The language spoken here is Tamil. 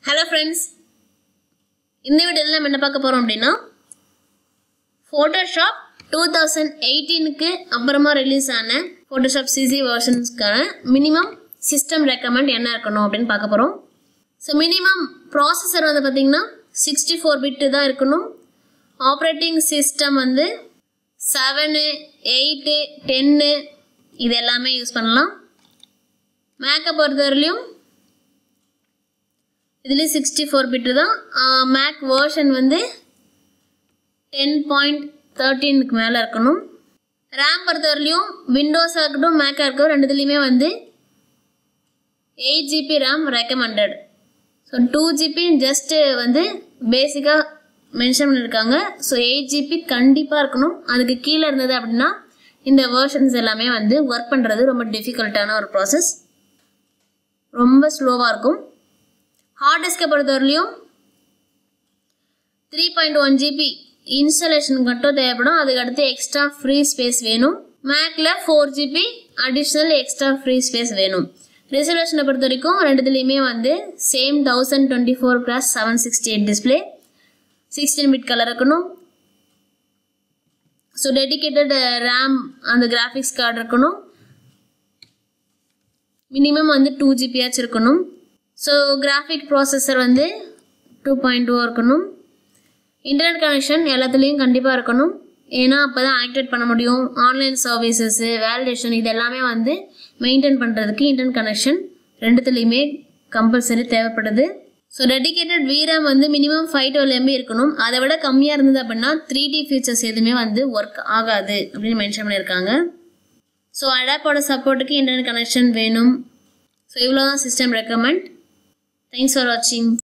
ஹலோ ஃப்ரெண்ட்ஸ் இந்த வீடியோவில் நம்ம என்ன பார்க்க போகிறோம் அப்படின்னா ஃபோட்டோஷாப் டூ தௌசண்ட் எயிட்டீனுக்கு அப்புறமா ரிலீஸ் ஆன ஃபோட்டோஷாப் சிசி வெர்ஷன்ஸ்க்கான மினிமம் சிஸ்டம் ரெக்கமெண்ட் என்ன இருக்கணும் அப்படின்னு பார்க்க போகிறோம் ஸோ மினிமம் ப்ராசஸர் வந்து பார்த்திங்கன்னா சிக்ஸ்டி ஃபோர் பிட்டு தான் இருக்கணும் ஆப்ரேட்டிங் சிஸ்டம் வந்து செவனு எயிட்டு டென்னு இது எல்லாமே யூஸ் பண்ணலாம் மேக்கை பொறுத்தவரையிலையும் இதுலேயும் சிக்ஸ்டி ஃபோர் பிட்டு தான் மேக் வேர்ஷன் வந்து டென் பாயிண்ட் தேர்ட்டீனுக்கு மேலே இருக்கணும் ரேம் பொறுத்தவரையிலையும் விண்டோஸாக இருக்கட்டும் மேக்காக இருக்கட்டும் ரெண்டுத்துலேயுமே வந்து eight GB RAM recommended so two GB just வந்து பேசிக்காக மென்ஷன் பண்ணியிருக்காங்க ஸோ எயிட் ஜிபி கண்டிப்பாக இருக்கணும் அதுக்கு கீழே இருந்தது அப்படின்னா இந்த வேர்ஷன்ஸ் எல்லாமே வந்து ஒர்க் பண்ணுறது ரொம்ப டிஃபிகல்ட்டான ஒரு ப்ராசஸ் ரொம்ப ஸ்லோவாக இருக்கும் ஹார்ட் டிஸ்கை பொறுத்தவரையிலையும் த்ரீ பாயிண்ட் ஒன் ஜிபி இன்ஸ்டாலேஷனுக்கு மட்டும் தேவைப்படும் அதுக்கு அடுத்து எக்ஸ்ட்ரா ஃப்ரீ ஸ்பேஸ் வேணும் மேக்கில் four GB additional extra free space வேணும் ரெசல்யூஷனை பொறுத்த வரைக்கும் ரெண்டுத்துலேயுமே வந்து same thousand twenty four plus seven sixty eight display sixteen bit colour இருக்கணும் ஸோ டெடிக்கேட்டட் ரேம் அந்த கிராஃபிக்ஸ் கார்டு இருக்கணும் மினிமம் வந்து டூ ஜிபியாச்சும் இருக்கணும் ஸோ கிராஃபிக் ப்ராசஸர் வந்து டூ பாயிண்ட் டூ இருக்கணும் இன்டர்நெட் கனெக்ஷன் எல்லாத்துலேயும் கண்டிப்பாக இருக்கணும் ஏன்னா அப்போ தான் ஆக்டிவேட் பண்ண முடியும் ஆன்லைன் சர்வீசஸ்ஸு வேலிடேஷன் இது எல்லாமே வந்து மெயின்டைன் பண்ணுறதுக்கு இன்டர்நெட் கனெக்ஷன் ரெண்டுத்துலேயுமே கம்பல்சரி தேவைப்படுது ஸோ டெடிக்கேட்டட் வீரம் வந்து மினிமம் ஃபைவ் டுவெல் எம்பி இருக்கணும் அதை விட கம்மியாக இருந்தது அப்படின்னா த்ரீ டி ஃபீச்சர்ஸ் எதுவுமே வந்து ஒர்க் ஆகாது அப்படின்னு மென்ஷன் பண்ணியிருக்காங்க ஸோ அடாப்போட சப்போர்ட்டுக்கு இன்டர்நெட் கனெக்ஷன் வேணும் ஸோ இவ்வளோ தான் சிஸ்டம் ரெக்கமெண்ட் தேங்க்ஸ் ஃபார் வாட்சிங்